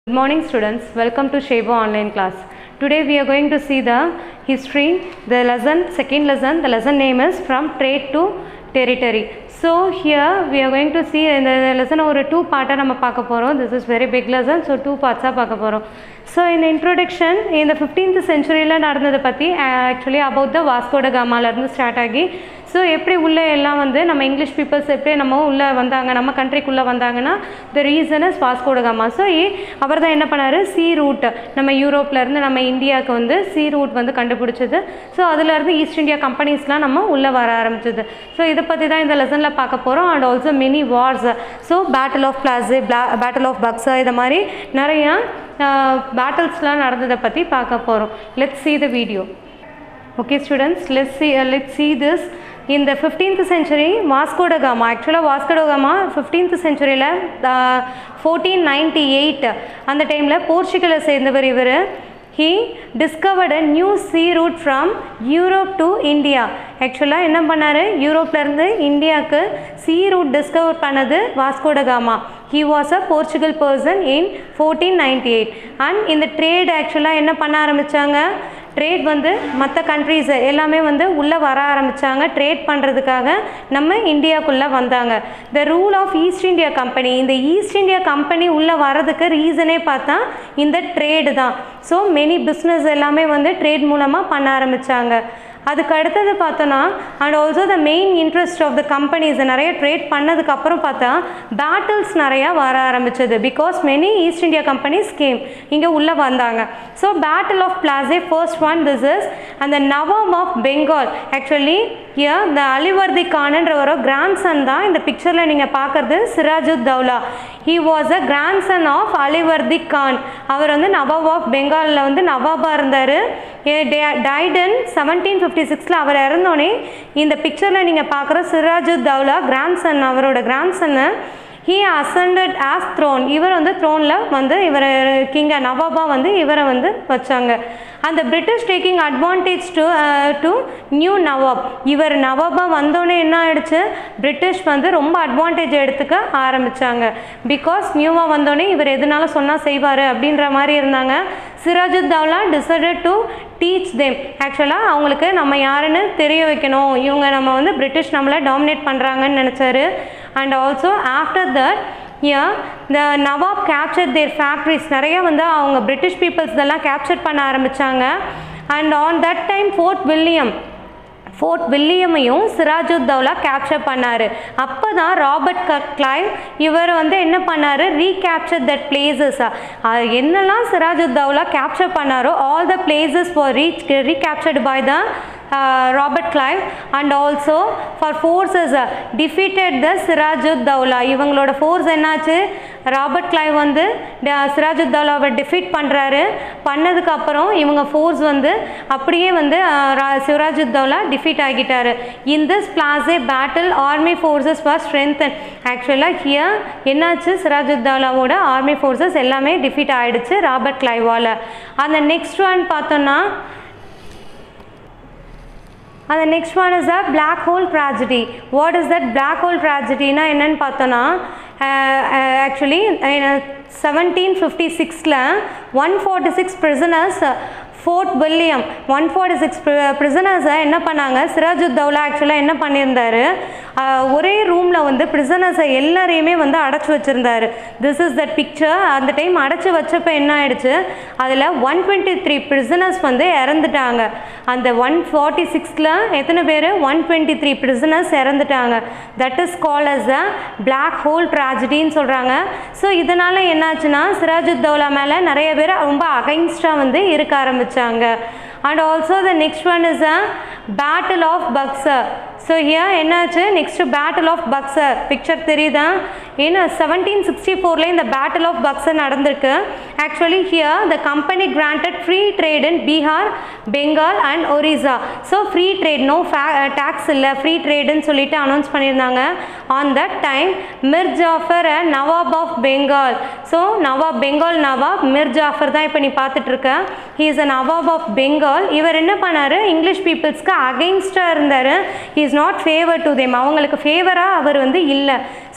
Good morning students, welcome to Shebo online class. Today we are going to see the history, the lesson, second lesson, the lesson name is from trade to territory. So here we are going to see இந்த lesson ஒரு two பார்ட்டாக நம்ம பார்க்க போகிறோம் this is very big lesson so two பார்ட்ஸாக பார்க்க போகிறோம் so இந்த இன்ட்ரோடக்ஷன் இந்த ஃபிஃப்டீன்த் செஞ்சுரியில் நடந்ததை பற்றி ஆக்சுவலி அபவுட் த வாஸ்கோட காமாலேருந்து ஸ்டார்ட் ஆகி ஸோ எப்படி உள்ளே எல்லாம் வந்து நம்ம இங்கிலீஷ் பீப்புள்ஸ் எப்படி நம்ம உள்ளே வந்தாங்க நம்ம கண்ட்ரிக்குள்ளே வந்தாங்கன்னா the reason is Vasco da Gama so அவர் தான் என்ன பண்ணார் சி ரூட் நம்ம யூரோப்லேருந்து நம்ம இந்தியாவுக்கு வந்து சி ரூட் வந்து கண்டுபிடிச்சது ஸோ அதுலேருந்து ஈஸ்ட் இந்தியா கம்பெனிஸ்லாம் நம்ம உள்ளே வர ஆரம்பிச்சது ஸோ இதை பற்றி தான் இந்த லெசனில் பார்க்க போகிறோம் and also mini wars so battle of Plassey battle of Buxar இது மாதிரி நிறையா பேட்டில்ஸ்லாம் நடந்ததை பற்றி பார்க்க போகிறோம் let's see the video okay students let's see uh, let's see this in the 15th century vasco da gama actually vasco da gama 15th centuryல fourteen ninety eight அந்த டைமில் போர்ச்சுகலை சேர்ந்தவர் இவர் he discovered a new sea route from Europe to India ஆக்சுவலாக என்ன பண்ணார் யூரோப்லேருந்து இந்தியாவுக்கு சீ ரூட் டிஸ்கவர் பண்ணது Vasco da Gama he was a Portugal person in fourteen ninety eight and இந்த ட்ரேட் ஆக்சுவலாக என்ன பண்ண ஆரம்பித்தாங்க ட்ரேட் வந்து மற்ற கண்ட்ரீஸ் எல்லாமே வந்து உள்ளே வர ஆரம்பித்தாங்க ட்ரேட் பண்ணுறதுக்காக நம்ம இந்தியாவுக்குள்ளே வந்தாங்க the rule of East India company இந்த ஈஸ்ட் இந்தியா கம்பெனி உள்ளே வர்றதுக்கு ரீசனே பார்த்தா இந்த ட்ரேடு தான் ஸோ மெனி பிஸ்னஸ் எல்லாமே வந்து ட்ரேட் மூலமாக பண்ண ஆரம்பித்தாங்க அதுக்கு அடுத்தது பார்த்தோன்னா and also the main interest of the companies நிறைய ட்ரேட் பண்ணதுக்கப்புறம் பார்த்தா பேட்டில்ஸ் நிறையா வர ஆரம்பிச்சது because many East India companies came இங்கே உள்ளே வந்தாங்க so battle of Plassey first one this is அந்த Nawab of Bengal actually year இந்த அலிவர்தி கான்ன்ற ஒரு கிராண்ட் சன் தான் இந்த பிக்சரில் நீங்கள் பார்க்குறது Sirajud Daulah he was a grand son of Alivardi Khan அவர் வந்து நவாப் ஆஃப் பெங்காலில் வந்து நவாபாக இருந்தார் டைட் இன் செவன்டீன் ஃபிஃப்டி சிக்ஸில் அவர் இறந்தோடனே இந்த பிக்சரில் நீங்கள் பார்க்குற சிராஜுத் தௌலா கிராண்ட் சன் அவரோட கிராண்ட் சன்னு ஹீ அசண்டட் ஆஸ் த்ரோன் இவர் வந்து த்ரோனில் வந்து இவர் கிங்க நவாபா வந்து இவரை வந்து வச்சாங்க அந்த British taking advantage to to new Nawab இவர் நவாபா வந்தோடனே என்ன ஆயிடுச்சு பிரிட்டிஷ் வந்து ரொம்ப அட்வான்டேஜ் எடுத்துக்க ஆரம்பித்தாங்க பிகாஸ் நியூவாக வந்தோடனே இவர் எதுனால சொன்னால் செய்வார் அப்படின்ற மாதிரி இருந்தாங்க Sirajud Daulah decided to teach them ஆக்சுவலாக அவங்களுக்கு நம்ம யாருன்னு தெரிய வைக்கணும் இவங்க நம்ம வந்து பிரிட்டிஷ் நம்மளை டாமினேட் பண்ணுறாங்கன்னு நினச்சாரு அண்ட் ஆல்சோ ஆஃப்டர் தட் யா இந்த நவாப் கேப்சர் தேர் ஃபேக்ட்ரிஸ் நிறைய வந்து அவங்க பிரிட்டிஷ் பீப்புள்ஸ் இதெல்லாம் கேப்சர் பண்ண ஆரம்பித்தாங்க and on that time Fort William Fort வில்லியமையும் சிராஜுத் தௌலா கேப்சர் பண்ணார் அப்போ தான் ராபர்ட் க கிளைவ் இவர் வந்து என்ன பண்ணார் ரீகேப்சர் தட் பிளேசஸ் என்னெல்லாம் சிராஜுத் தௌலா கேப்சர் பண்ணாரோ all the places for reach recaptured by the Robert Clive and also for forces defeated the Sirajud Daulah இவங்களோட ஃபோர்ஸ் என்னாச்சு ராபர்ட் கிளைவ் வந்து சிராஜுத் தௌலாவை டிஃபீட் பண்ணுறாரு பண்ணதுக்கப்புறம் இவங்க ஃபோர்ஸ் வந்து அப்படியே வந்து சிராஜுத் தௌலா டிஃபீட் ஆகிட்டாரு in this Plassey battle army forces for strengthen ஆக்சுவலாக ஹியர் என்னாச்சு சிராஜுத் தௌலாவோட ஆர்மி ஃபோர்ஸஸ் எல்லாமே டிஃபீட் ஆகிடுச்சு ராபர்ட் கிளைவால் அந்த நெக்ஸ்ட் ஒன் பார்த்தோன்னா அந்த next one is a black hole tragedy what is that black hole ட்ராஜடினா என்னன்னு பார்த்தோன்னா ஆக்சுவலி செவன்டீன் ஃபிஃப்டி சிக்ஸில் one forty six prisoners Fort William one forty six ப்ரிசனர்ஸை என்ன பண்ணாங்க சிராஜுத் தௌலா ஆக்சுவலாக என்ன பண்ணியிருந்தாரு ஒரே ரூமில் வந்து ப்ரிசனர்ஸை எல்லாரையுமே வந்து அடைச்சி வச்சுருந்தாரு திஸ் இஸ் தட் பிக்சர் அந்த டைம் அடைச்சி வச்சப்போ என்ன ஆயிடுச்சு அதில் ஒன் டுவெண்ட்டி த்ரீ ப்ரிசனர்ஸ் வந்து இறந்துட்டாங்க அந்த ஒன் ஃபார்ட்டி சிக்ஸில் எத்தனை பேர் ஒன் டுவெண்ட்டி த்ரீ ப்ரிசனர்ஸ் இறந்துட்டாங்க that is call as a black hole ட்ராஜடின்னு சொல்கிறாங்க ஸோ இதனால் என்னாச்சுன்னா சிராஜுத் தௌலா மேலே நிறைய பேர் ரொம்ப அகைன்ஸ்டாக வந்து இருக்க ஆரம்பித்தாங்க and also the next one is a battle of Buxar so here என்னாச்சு next battle of Buxar picture தெரியுதா ஏன்னா செவன்டீன் சிக்ஸ்டி ஃபோரில் இந்த பேட்டில் ஆஃப் பக்ஸர் நடந்திருக்கு actually here the company granted free trade in Bihar Bengal and Orissa so free trade no pay tax இல்லை free ட்ரேடுன்னு சொல்லிட்டு announce பண்ணியிருந்தாங்க on that time Mir Jafar a Nawab of Bengal so Nawab Bengal Nawab Mir Jafar தான் இப்போ நீ பார்த்துட்ருக்க he is a Nawab of Bengal இவர் என்ன பண்ணார் இங்கிலீஷ் பீப்புள்ஸ்க்கு அகெயின்ஸ்டாக இருந்தார் he is not favour to them அவங்களுக்கு ஃபேவராக அவர் வந்து இல்லை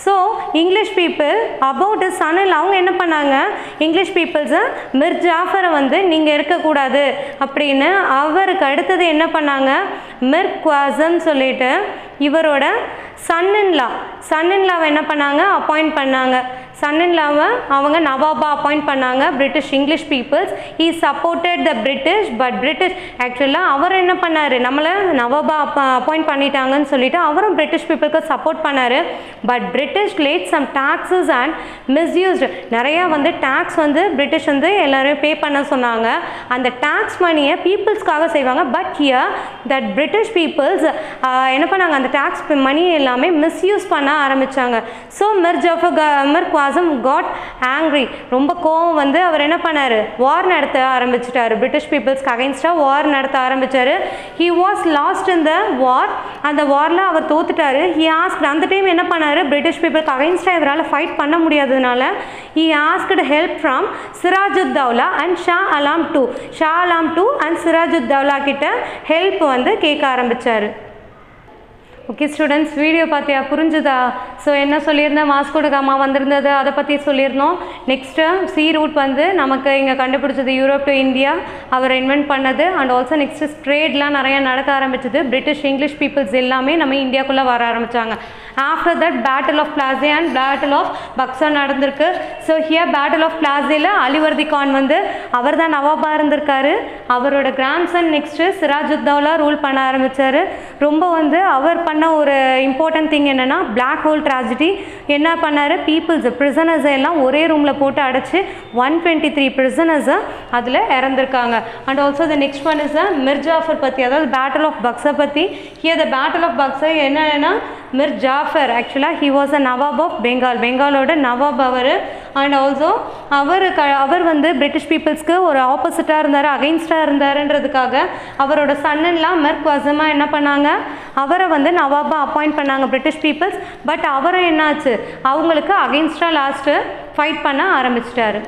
so English people about son அவங்க என்ன பண்ணாங்க இங்கிலீஷ் பீப்புள்ஸை மிர் ஜாஃபரை வந்து நீங்கள் இருக்கக்கூடாது அப்படின்னு அவருக்கு அடுத்தது என்ன பண்ணாங்க மிர் குவாசம் சொல்லிட்டு இவரோட சன்னின்லா சன்னின்லாவை என்ன பண்ணாங்க அப்பாயிண்ட் பண்ணாங்க சன்னின்லாவை அவங்க நவாபா அப்பாயிண்ட் பண்ணாங்க British English peoples he supported the British but British ஆக்சுவலாக அவர் என்ன பண்ணார் நம்மளை நவாபா அப்பாயிண்ட் பண்ணிட்டாங்கன்னு சொல்லிட்டு அவரும் பிரிட்டிஷ் பீப்புளுக்கு சப்போர்ட் பண்ணார் but British late some taxes and misused நிறையா வந்து டேக்ஸ் வந்து பிரிட்டிஷ் வந்து எல்லாரும் பே பண்ண சொன்னாங்க அந்த டேக்ஸ் மணியை பீப்புள்ஸ்க்காக செய்வாங்க but here that British peoples என்ன பண்ணாங்க அந்த டேக்ஸ் மணி எல்லாமே மிஸ்யூஸ் பண்ண ஆரம்பித்தாங்க so Mir Jafar Mir Qasim got angry ரொம்ப கோவம் வந்து அவர் என்ன பண்ணார் வார் நடத்த ஆரம்பிச்சிட்டாரு பிரிட்டிஷ் பீப்புள்ஸ்க்கு அகைன்ஸ்டாக வார் நடத்த ஆரம்பித்தார் he was lost in the war அந்த வாரில் அவர் தோத்துட்டாரு ஹி ஆஸ்க் அந்த டைம் என்ன பண்ணார் பிரிட்டிஷ் பீப்புளுக்கு அகைன்ஸ்டாக இவரால் ஃபைட் பண்ண முடியாததுனால he asked help from Sirajud Daulah and Shah Alam two Shah Alam two and Sirajud Daulah கிட்ட ஹெல்ப் வந்து கேட்க ஆரம்பித்தார் ஓகே ஸ்டூடெண்ட்ஸ் வீடியோ பார்த்தியா புரிஞ்சுதா ஸோ என்ன சொல்லியிருந்தேன் மாஸ்கோட காமா வந்திருந்தது அதை பற்றி சொல்லியிருந்தோம் நெக்ஸ்ட்டு சி ரூட் வந்து நமக்கு இங்கே கண்டுபிடிச்சது யூரோப் டு இந்தியா அவர் இன்வென்ட் பண்ணது அண்ட் ஆல்சோ நெக்ஸ்ட்டு ட்ரேட்லாம் நிறைய நடக்க ஆரம்பிச்சது பிரிட்டிஷ் இங்கிலீஷ் பீப்புள்ஸ் எல்லாமே நம்ம இந்தியாக்குள்ளே வர ஆரம்பித்தாங்க after that battle of Plassey and battle of Buxar நடந்திருக்கு ஸோ ஹியர் பேட்டில் ஆஃப் பிளாசேல அலிவர்தி கான் வந்து அவர் தான் நவாபா இருந்திருக்காரு அவரோட கிராண்ட்சன் நெக்ஸ்ட்டு சிராஜுத்தௌலா ரூல் பண்ண ஆரம்பித்தார் ரொம்ப வந்து அவர் பண்ண ஒரு இம்பார்ட்டன்ட் திங் என்னென்னா பிளாக் ஹோல் ட்ராஜடி என்ன பண்ணார் பீப்புள்ஸ் ப்ரிசனர்ஸை எல்லாம் ஒரே ரூமில் போட்டு அடைச்சி ஒன் டுவெண்ட்டி த்ரீ ப்ரிசனர்ஸை அதில் இறந்துருக்காங்க and also the next one is Mir Jafar பற்றி அதாவது பேட்டில் ஆஃப் பக்ஸை பற்றி ஹியர் த பேட்டில் ஆஃப் பக்ஸை என்னன்னா மிர் ஜாஃபர் ஆக்சுவலாக he was a Nawab of Bengal பெங்காலோட நவாப் அவர் அண்ட் ஆல்சோ அவர் க அவர் வந்து பிரிட்டிஷ் பீப்புள்ஸ்க்கு ஒரு ஆப்போசிட்டாக இருந்தார் அகைன்ஸ்டாக இருந்தாருன்றதுக்காக அவரோட சன்னெல்லாம் மிர்க் வசமா என்ன பண்ணாங்க அவரை வந்து நவாபா அப்பாயிண்ட் பண்ணாங்க பிரிட்டிஷ் பீப்புள்ஸ் பட் அவரை என்னாச்சு அவங்களுக்கு அகைன்ஸ்டாக லாஸ்ட்டு ஃபைட் பண்ண ஆரம்பிச்சிட்டாரு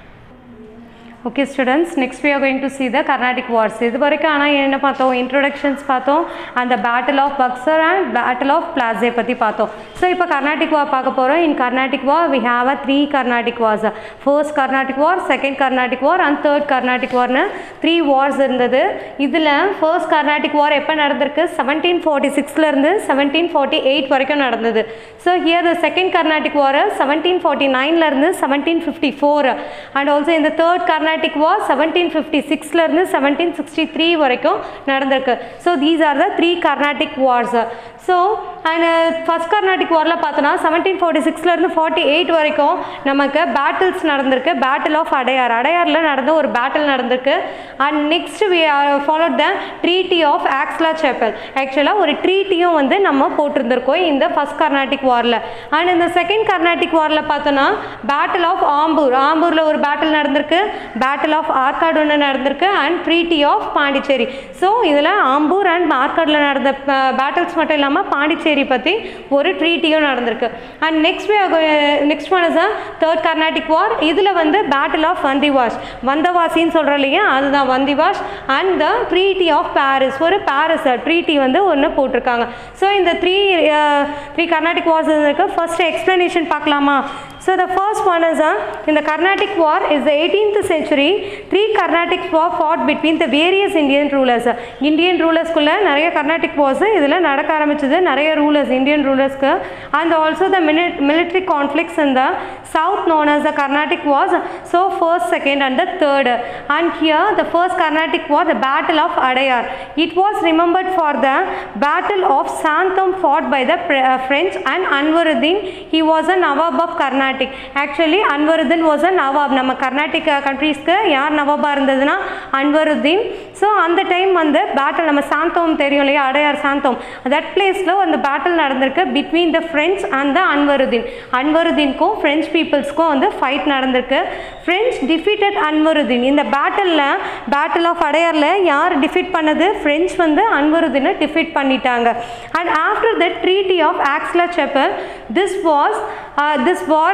okay students next we are going to see the Carnatic wars இது வரைக்கும் ஆனால் என்ன பார்த்தோம் இன்ட்ரொடக்ஷன்ஸ் பார்த்தோம் அந்த battle of Buxar and battle of Plassey பற்றி பார்த்தோம் ஸோ இப்போ கர்நாடிக் வார் பார்க்க போகிறோம் in Carnatic war we have a three Carnatic wars first Carnatic war second Carnatic war and third Carnatic வார்னு three wars இருந்தது இதில் ஃபர்ஸ்ட் கர்நாடிக் வார் எப்போ நடந்திருக்கு செவன்டீன் ஃபார்ட்டி சிக்ஸ்லேருந்து செவன்டீன் ஃபார்ட்டி எயிட் வரைக்கும் நடந்தது so here the second Carnatic war seventeen forty நைன்லேருந்து seventeen fifty four and also இந்த third Carnatic war seventeen fifty சிக்ஸ்லேருந்து செவன்டீன் சிக்ஸ்டி த்ரீ வரைக்கும் நடந்திருக்கு so these are the three Carnatic wars so and first Carnatic வாரில் பார்த்தோன்னா seventeen forty சிக்ஸ்லேருந்து ஃபார்ட்டி எயிட் வரைக்கும் நமக்கு பேட்டில்ஸ் நடந்திருக்கு பேட்டில் ஆஃப் அடையார் அடையாரில் நடந்த ஒரு பேட்டில் நடந்திருக்கு and next we followed the treaty of Aix-la-Chapelle ஆக்சுவலாக ஒரு ட்ரீட்டியும் வந்து நம்ம போட்டிருந்திருக்கோம் இந்த ஃபஸ்ட் கர்நாடிக் வாரில் அண்ட் இந்த செகண்ட் கர்நாடிக் வாரில் பார்த்தோன்னா பேட்டில் ஆஃப் ஆம்பூர் ஆம்பூரில் ஒரு பேட்டில் நடந்திருக்கு பேட்டில் ஆஃப் ஆர்காடு ஒன்று நடந்திருக்கு and treaty of Pondicherry so இதில் ஆம்பூர் அண்ட் ஆர்காடில் நடந்த பேட்டில்ஸ் மட்டும் இல்லாமல் பாண்டிச்சேரி பற்றி ஒரு ட்ரீட்டியும் நடந்திருக்கு and next next one is third Carnatic war இதில் வந்து பேட்டில் ஆஃப் வந்திவாஷ் வந்தவாசின்னு சொல்கிறோம் இல்லையா அதுதான் Wandiwash and the treaty of Paris ஒரு பாரிஸ் ட்ரீட்டி வந்து ஒன்று போட்டிருக்காங்க ஸோ இந்த த்ரீ த்ரீ கர்நாடிக் வார்ஸ் இருக்கு ஃபர்ஸ்ட் எக்ஸ்ப்ளனேஷன் பார்க்கலாமா so the first one is இந்த Carnatic war is the eighteenth century three Carnatic war fought between the various Indian rulers Indian ரூலர்ஸ்குள்ளே நிறைய கர்நாடிக் வார்ஸ் இதில் நடக்க ஆரம்பிச்சது நிறைய ரூலர்ஸ் இந்தியன் ரூலர்ஸ்க்கு and also the military conflicts in the south known as the Carnatic wars so first second and the third and here the first Carnatic war the battle of Adyar it was remembered for the battle of Santhome fought by the French and Anwaruddin he was a Nawab of Carnatic actually Anwaruddin was a nawab நம்ம கர்நாடிக் கண்ட்ரீஸ்க்கு யார் நவாபாக இருந்ததுன்னா Anwaruddin so அந்த time வந்து battle நம்ம சாந்தோம் தெரியும் இல்லையா அடையார் சாந்தோம் தட் பிளேஸில் அந்த பேட்டில் நடந்திருக்கு between the friends and the Anwaruddin அன்வருதீனுக்கும் ஃப்ரெஞ்ச் பீப்புள்ஸ்க்கும் வந்து ஃபைட் நடந்திருக்கு ஃப்ரெஞ்ச் டிஃபீட்டட் அன்வருதீன் இந்த பேட்டிலில் பேட்டில் ஆஃப் அடையாரில் யார் டிஃபீட் பண்ணது ஃப்ரெஞ்ச் வந்து அன்வருதீனை டிஃபீட் பண்ணிட்டாங்க and after the treaty of Aix-la-Chapelle this was this war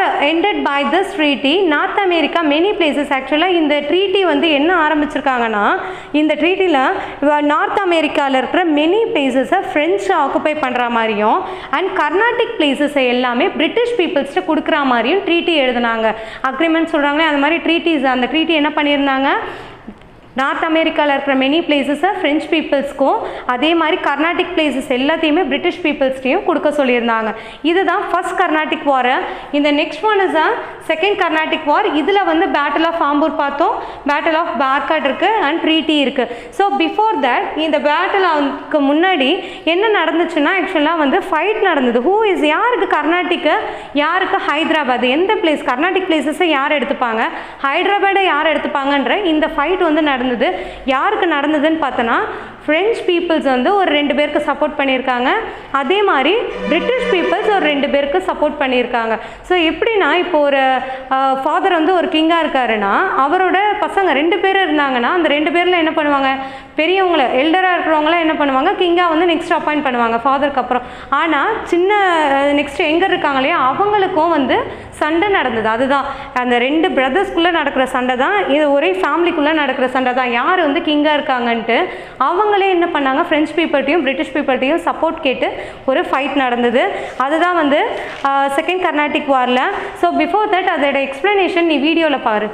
ended by this treaty North America many places ஆக்சுவலாக இந்த ட்ரீட்டி வந்து என்ன ஆரம்பிச்சிருக்காங்கன்னா இந்த ட்ரீட்டியில் நார்த் அமெரிக்காவில் இருக்கிற மெனி பிளேசஸை ஃப்ரெஞ்சு ஆக்குப்பை பண்ணுற மாதிரியும் அண்ட் கர்நாடிக் பிளேசஸை எல்லாமே பிரிட்டிஷ் பீப்புள்ஸ்ட்டு கொடுக்குற மாதிரியும் ட்ரீட்டி எழுதுனாங்க அக்ரிமெண்ட் சொல்கிறாங்களே அந்த மாதிரி ட்ரீட்டிஸ் அந்த ட்ரீட்டி என்ன பண்ணியிருந்தாங்க நார்த் அமெரிக்காவில் இருக்கிற மெனி பிளேசஸை ஃப்ரெஞ்ச் பீப்புள்ஸ்க்கும் அதே மாதிரி கர்நாடிக் பிளேசஸ் எல்லாத்தையுமே பிரிட்டிஷ் பீப்புள்ஸ்டையும் கொடுக்க சொல்லியிருந்தாங்க இதுதான் ஃபர்ஸ்ட் கர்நாடிக் வார் இந்த next one is second Carnatic war இதில் வந்து பேட்டில் ஆஃப் ஆம்பூர் பார்த்தோம் பேட்டில் ஆஃப் பார்காட் இருக்குது அண்ட் ட்ரீட்டி இருக்குது ஸோ பிஃபோர் தட் இந்த பேட்டிலுக்கு முன்னாடி என்ன நடந்துச்சுன்னா ஆக்சுவலாக வந்து ஃபைட் நடந்தது ஹூ இஸ் யாருக்கு கர்நாடிக்கு யாருக்கு ஹைதராபாத் எந்த பிளேஸ் கர்நாடிக் பிளேசஸை யார் எடுத்துப்பாங்க ஹைதராபாடை யார் எடுத்துப்பாங்கன்ற இந்த ஃபைட் வந்து நடந்தது யாருக்கு நடந்ததுன்னு பார்த்தோன்னா ஃப்ரெஞ்ச் பீப்புள்ஸ் வந்து ஒரு ரெண்டு பேருக்கு சப்போர்ட் பண்ணியிருக்காங்க அதே மாதிரி பிரிட்டிஷ் பீப்புள்ஸ் ஒரு ரெண்டு பேருக்கு சப்போர்ட் பண்ணியிருக்காங்க ஸோ எப்படின்னா இப்போ ஒரு ஃபாதர் வந்து ஒரு கிங்காக இருக்காருன்னா அவரோட பசங்க ரெண்டு பேர் இருந்தாங்கன்னா அந்த ரெண்டு பேரில் என்ன பண்ணுவாங்க பெரியவங்கள எல்டராக இருக்கிறவங்கள என்ன பண்ணுவாங்க கிங்காக வந்து நெக்ஸ்ட் அப்பாயிண்ட் பண்ணுவாங்க ஃபாதருக்கு அப்புறம் ஆனால் சின்ன நெக்ஸ்ட் எங்கே இருக்காங்க இல்லையா அவங்களுக்கும் வந்து சண்டை நடந்தது அதுதான் அந்த ரெண்டு பிரதர்ஸ்குள்ளே நடக்கிற சண்டை தான் இது ஒரே ஃபேமிலிக்குள்ளே நடக்கிற சண்டை தான் யார் வந்து கிங்காக இருக்காங்கன்ட்டு அவங்களே என்ன பண்ணாங்க ஃப்ரெஞ்ச் பீப்புள்கிட்டையும் பிரிட்டிஷ் பீப்புள்கிட்டையும் சப்போர்ட் கேட்டு ஒரு ஃபைட் நடந்தது அதுதான் வந்து செகண்ட் கர்நாடிக் வாரில் ஸோ பிஃபோர் தட் அதோட எக்ஸ்ப்ளனேஷன் நீ வீடியோவில் பாரு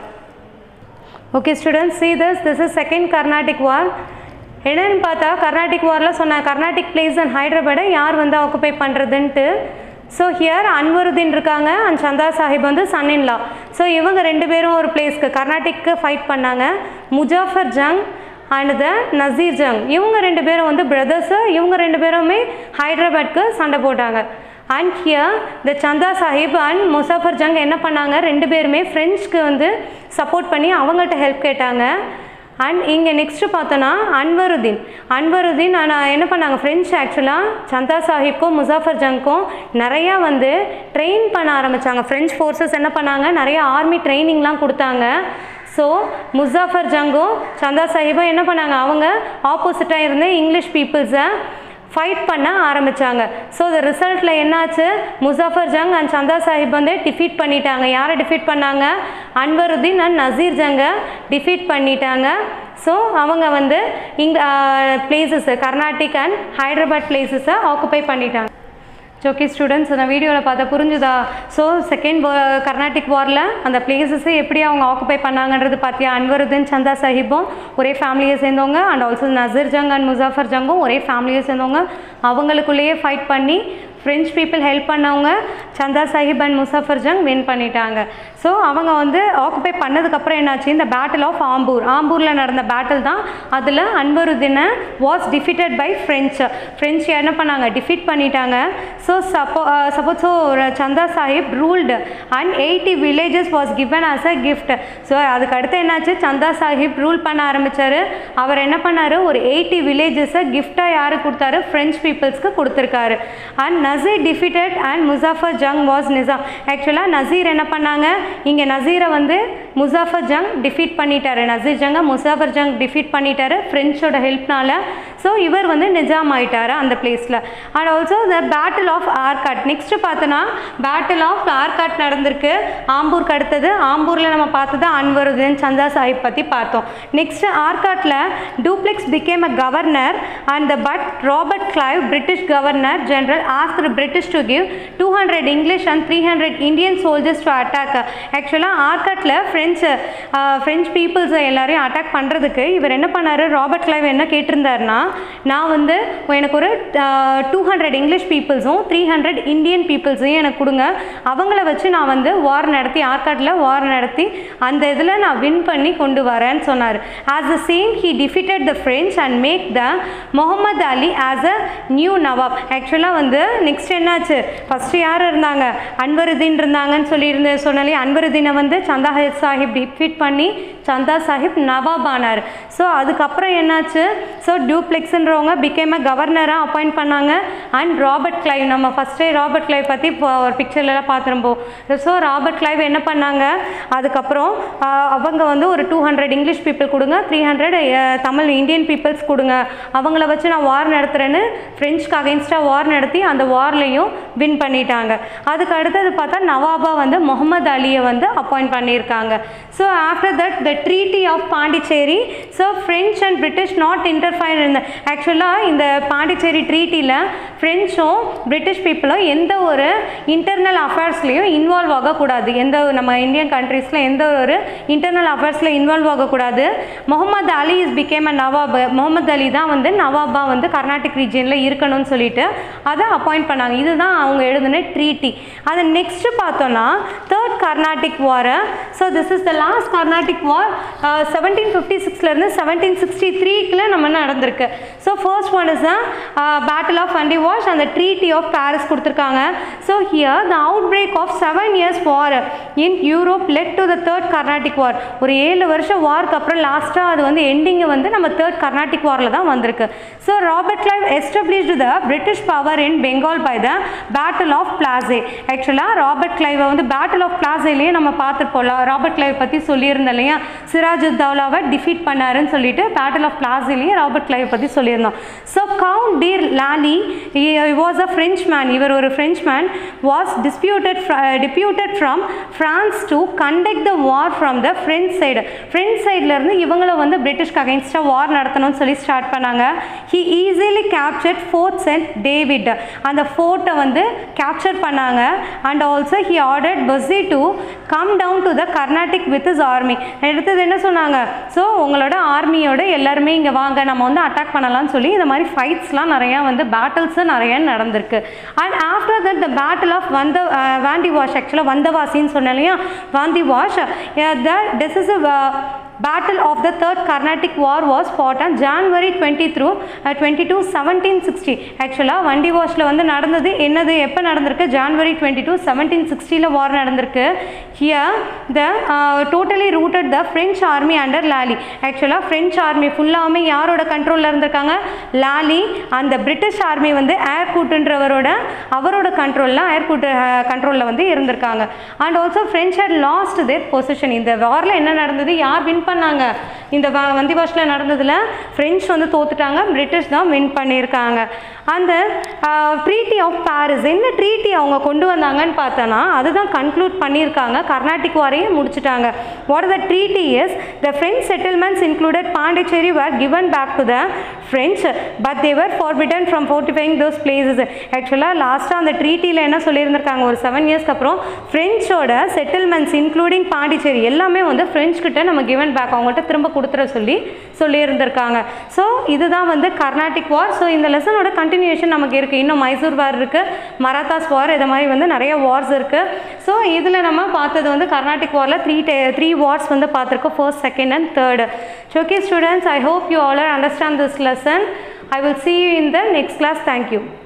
okay students see this this is second Carnatic war என்னன்னு பார்த்தா கர்நாடிக் வாரில் சொன்ன கர்நாடிக் பிளேஸ் அண்ட் ஹைதராபாடை யார் வந்து ஆக்குபை பண்ணுறதுன்ட்டு ஸோ ஹியர் அன்வருதீன் இருக்காங்க அண்ட் சந்தா சாஹிப் வந்து சன் இன் லா ஸோ இவங்க ரெண்டு பேரும் ஒரு பிளேஸ்க்கு கர்நாடிக்கு ஃபைட் பண்ணாங்க முஜாஃபர் ஜங் அண்ட் த நசீர் ஜங் இவங்க ரெண்டு பேரும் வந்து பிரதர்ஸு இவங்க ரெண்டு பேருமே ஹைதராபாத்க்கு சண்டை போட்டாங்க அண்ட் ஹியர் த சந்தா சாஹிப் அண்ட் முசாஃபர் ஜங் என்ன பண்ணாங்க ரெண்டு பேருமே ஃப்ரெண்ட்ஸ்க்கு வந்து சப்போர்ட் பண்ணி அவங்கள்ட்ட ஹெல்ப் கேட்டாங்க அண்ட் இங்கே நெக்ஸ்ட்டு பார்த்தோன்னா அன்வருதீன் அன்வருதீன் ஆனால் என்ன பண்ணாங்க ஃப்ரெண்ட்ஸ் ஆக்சுவலாக சந்தா சாஹிப்க்கும் முசாஃபர் ஜங்க்கும் நிறையா வந்து ட்ரெயின் பண்ண ஆரம்பித்தாங்க ஃப்ரெஞ்ச் ஃபோர்ஸஸ் என்ன பண்ணாங்க நிறைய ஆர்மி ட்ரைனிங்லாம் கொடுத்தாங்க ஸோ முசாஃபர் ஜங்கும் சந்தா சாஹிப்பும் என்ன பண்ணாங்க அவங்க ஆப்போசிட்டாக இருந்து இங்கிலீஷ் பீப்புள்ஸை ஃபைட் பண்ண ஆரம்பித்தாங்க ஸோ த ரிசல்ட்டில் என்னாச்சு முசாஃபர் ஜங் அண்ட் சந்தா சாஹிப் வந்து டிஃபீட் பண்ணிட்டாங்க யாரை டிஃபீட் பண்ணாங்க அன்வருதீன் அண்ட் நசீர் ஜங்கை டிஃபீட் பண்ணிட்டாங்க ஸோ அவங்க வந்து இங் பிளேசஸ் கர்நாடிக் அண்ட் ஹைதராபாத் பிளேசஸை ஆக்குப்பை பண்ணிட்டாங்க ஓகே ஸ்டூடெண்ட்ஸ் அந்த வீடியோவில் பார்த்தா புரிஞ்சுதா ஸோ செகண்ட் கர்நாடிக் வாரில் அந்த பிளேசஸை எப்படி அவங்க ஆக்குப்பை பண்ணாங்கன்றது பார்த்தியா அன்வருதீன் சந்தா சாஹிப்பும் ஒரே ஃபேமிலியை சேர்ந்தவங்க and also Nasir Jung and Muzaffar ஜங்கும் ஒரே ஃபேமிலியை சேர்ந்தவங்க அவங்களுக்குள்ளேயே ஃபைட் பண்ணி ஃப்ரெஞ்ச் பீப்புள் ஹெல்ப் பண்ணவங்க சந்தா சாஹிப் அண்ட் முசாஃபர் ஜங் வின் பண்ணிட்டாங்க ஸோ அவங்க வந்து ஆக்குபை பண்ணதுக்கப்புறம் என்னாச்சு இந்த பேட்டில் ஆஃப் ஆம்பூர் ஆம்பூரில் நடந்த பேட்டில் தான் அதில் அன்வருதீனை was defeated by French French என்ன பண்ணாங்க டிஃபீட் பண்ணிட்டாங்க ஸோ சப்போ suppose so Chanda Sahib ruled and eighty villages was given as a gift so அதுக்கு அடுத்து என்னாச்சு சந்தா சாஹிப் ரூல் பண்ண ஆரம்பித்தார் அவர் என்ன பண்ணார் ஒரு எயிட்டி வில்லேஜஸை கிஃப்டாக யாருக்கு கொடுத்தாரு ஃப்ரெஞ்ச் பீப்புள்ஸ்க்கு கொடுத்துருக்காரு and Nasir defeated and Muzaffar Jung was Nizam ஆக்சுவலாக நசீர் என்ன பண்ணாங்க இங்கே நசீரை வந்து முசாஃபர் ஜங் டிஃபீட் பண்ணிட்டாரு நசீர் ஜங்கை முசாஃபர் ஜங் டிஃபீட் பண்ணிட்டாரு ஃப்ரெஞ்சோட ஹெல்ப்னால ஸோ இவர் வந்து நிஜாம் ஆயிட்டாரு அந்த பிளேஸில் and also the battle of Arcot next பார்த்தோன்னா பேட்டில் ஆஃப் ஆர்காட் நடந்திருக்கு ஆம்பூருக்கு அடுத்தது ஆம்பூரில் நம்ம பார்த்தது அன்வருதீன் சந்தா சாஹிப் பற்றி பார்த்தோம் நெக்ஸ்ட் ஆர்காட்டில் Dupleix became a governor and the but Robert Clive British governor general ask British to give two hundred English and three hundred Indian soldiers to attack ஆக்சுவலாக ஆர்காட்டில் ஃப்ரெஞ்சு ஃப்ரெஞ்ச் பீப்புள்ஸை எல்லாரையும் அட்டாக் பண்ணுறதுக்கு இவர் என்ன பண்ணார் ராபர்ட் கிளைவ் என்ன கேட்டிருந்தாருன்னா நான் வந்து எனக்கு ஒரு டூ ஹண்ட்ரட் இங்கிலீஷ் பீப்புள்ஸும் த்ரீ ஹண்ட்ரட் இந்தியன் பீப்புள்ஸையும் எனக்கு கொடுங்க அவங்கள வச்சு நான் வந்து வார் நடத்தி ஆர்காட்டில் வார் நடத்தி அந்த இதில் நான் வின் பண்ணி கொண்டு வரேன்னு சொன்னார் as the same he defeated the French and make the Mohammed Ali as a new nawab ஆக்சுவலாக வந்து நெக்ஸ்ட் என்னாச்சு ஃபஸ்ட்டு யார் இருந்தாங்க அன்வருதீன் இருந்தாங்கன்னு சொல்லியிருந்த சொன்னாலே அன்வருதீனை வந்து சந்தா சாஹிப் டிஃபீட் பண்ணி சந்தா சாஹிப் நவாப் ஆனார் ஸோ அதுக்கப்புறம் என்னாச்சு ஸோ டூப்ளெக்ஸ் சிமெக்ஸ்ன்றவங்க பிகேம் அ கவர்னராக அப்பாயிண்ட் பண்ணாங்க அண்ட் ராபர்ட் கிளைவ் நம்ம ஃபஸ்ட்டே ராபர்ட் கிளைவ் பற்றி இப்போ ஒரு பிக்சர்லலாம் பார்த்துருப்போம் ஸோ ராபர்ட் கிளைவ் என்ன பண்ணாங்க அதுக்கப்புறம் ஆஹ், அவங்க வந்து ஒரு டூ ஹண்ட்ரட் இங்கிலீஷ் பீப்புள் கொடுங்க three hundred Tamil Indian peoples கொடுங்க அவங்கள வச்சு நான் வார் நடத்துகிறேன்னு ஃப்ரெஞ்சுக்கு அகென்ஸ்டாக வார் நடத்தி அந்த வார்லேயும் வின் பண்ணிட்டாங்க அதுக்கு அடுத்தது பார்த்தா நவாபா வந்து முகமது அலியை வந்து அப்பாயிண்ட் பண்ணியிருக்காங்க so after that the treaty of Pondicherry so French and British not interfere இந்த ஆக்சுவலாக இந்த பாண்டிச்சேரி ட்ரீட்டியில் ஃப்ரெஞ்சும் பிரிட்டிஷ் பீப்புளும் எந்த ஒரு இன்டர்னல் அஃபேர்ஸ்லேயும் இன்வால்வ் ஆகக்கூடாது எந்த ஒரு நம்ம இந்தியன் கண்ட்ரீஸில் எந்த ஒரு இன்டர்னல் அஃபேர்ஸில் இன்வால்வ் ஆகக்கூடாது Mohammed Ali is became a nawab Mohammed Ali தான் வந்து நவாபா வந்து கர்நாடிக் ரீஜியனில் இருக்கணும்னு சொல்லிட்டு அதை அப்பாயிண்ட் பண்ணாங்க இதுதான் அவங்க எழுதின ட்ரீட்டி அது நெக்ஸ்ட் பார்த்தோன்னா third Carnatic war so this is the last Carnatic war seventeen fifty சிக்ஸ்லேருந்து செவன்டீன் சிக்ஸ்டி த்ரீக்கில் நம்ம நடந்திருக்கு so first one is battle of Wandiwash அந்த ட்ரீட்டி ஆஃப் பாரிஸ் கொடுத்துருக்காங்க so here the outbreak of seven years war in Europe led to the third Carnatic war ஒரு ஏழு வருஷம் வார்க்கு அப்புறம் லாஸ்ட்டாக அது வந்து எண்டிங்கை வந்து நம்ம தேர்ட் கர்நாடிக் வாரில் தான் வந்திருக்கு so Robert Clive established the British power in Bengal by the battle of Plassey ஆக்சுவலாக ராபர்ட் கிளைவை வந்து பேட்டில் ஆஃப் பிளாசேலேயே நம்ம பார்த்துருப்போம் ராபர்ட் கிளைவ் பற்றி சொல்லியிருந்தோம் இல்லையா சிராஜுத்தௌலாவை டிஃபீட் பண்ணாருன்னு சொல்லிட்டு பேட்டில் ஆஃப் பிளாசேலேயே ராபர்ட் கிளைவ் பற்றி சொல்லியிருந்தோம் so Count de Lally was a French man இவர் ஒரு French man was disputed deputed from France to conduct the war from the French side French சைட்லேருந்து இவங்களை வந்து பிரிட்டிஷ்க்கு அகேன்ஸ்டாக வார் நடத்தணும்னு சொல்லி ஸ்டார்ட் பண்ணாங்க he easily captured Fort Saint David அந்த ஃபோர்ட்டை வந்து கேப்சர் பண்ணாங்க and also he ordered Bussy to come down to the Carnatic with his army அடுத்தது என்ன சொன்னாங்க ஸோ உங்களோட ஆர்மியோட எல்லாருமே இங்கே வாங்க நம்ம வந்து அட்டாக் பண்ணலாம்னு சொல்லி இந்த மாதிரி ஃபைட்ஸ்லாம் நிறையா வந்து பேட்டில்ஸும் நிறைய நடந்திருக்கு and after that the battle of வந்த வாண்டி வாஷ் ஆக்சுவலாக வந்தவாசின்னு சொன்னேன் இல்லையா Wandiwash the decisive battle of the third Carnatic war was fought on January twenty through twenty two seventeen sixty ஆக்சுவலாக வண்டி வாஷில் வந்து நடந்தது என்னது எப்போ நடந்திருக்கு ஜான்வரி டுவெண்ட்டி டூ செவன்டீன் சிக்ஸ்டியில் வார் நடந்திருக்கு here the totally routed the French army under Lally ஆக்சுவலாக ஃப்ரெஞ்ச் ஆர்மி ஃபுல்லாமே யாரோட கண்ட்ரோலில் இருந்திருக்காங்க லாலி அந்த பிரிட்டிஷ் ஆர்மி வந்து ஏர் கூட்டுன்றவரோட அவரோட கண்ட்ரோலில் ஏர் கூட்டு கண்ட்ரோலில் வந்து இருந்திருக்காங்க and also French had lost their position இந்த வாரில் என்ன நடந்தது யார் வின் பண்ணாங்க இந்த வ- வந்தி வாஷில் நடந்ததில் ஃப்ரெஞ்ச் வந்து தோத்துட்டாங்க பிரிட்டிஷ் தான் வின் பண்ணியிருக்காங்க அந்த ட்ரீட்டி ஆஃப் பாரிஸ் என்ன ட்ரீட்டி அவங்க கொண்டு வந்தாங்கன்னு பார்த்தோன்னா அதுதான் கன்க்ளூட் பண்ணியிருக்காங்க கர்நாடிக் வாரையும் முடிச்சிட்டாங்க what the treaty is the French settlements included Pondicherry were given back to the French but they were forbidden from fortifying those places ஆக்சுவலாக லாஸ்ட்டாக அந்த ட்ரீட்டியில் என்ன சொல்லியிருந்திருக்காங்க ஒரு செவன் இயர்ஸ்க்கு அப்புறம் ஃப்ரெஞ்சோட செட்டில்மெண்ட்ஸ் இன்க்ளூடிங் பாண்டிச்சேரி எல்லாமே வந்து ஃப்ரெஞ்ச் கிட்ட நம்ம கிவன் பேக் அவங்கள்ட்ட திரும்ப கொடுத்துற சொல்லி சொல்லியிருந்திருக்காங்க ஸோ இதுதான் வந்து கர்நாடிக் வார் ஸோ இந்த லெசனோட கண்டினியூஷன் நமக்கு இருக்குது இன்னும் மைசூர் வார் இருக்குது மராத்தாஸ் வார் இது மாதிரி வந்து நிறைய வார்ஸ் இருக்குது ஸோ இதில் நம்ம பார்த்தது வந்து கர்நாடிக் வாரில் த்ரீ டே த்ரீ வார்ஸ் வந்து பார்த்துருக்கோம் first second and third okay students I hope you all are understand this lesson. I will see you in the next class. Thank you.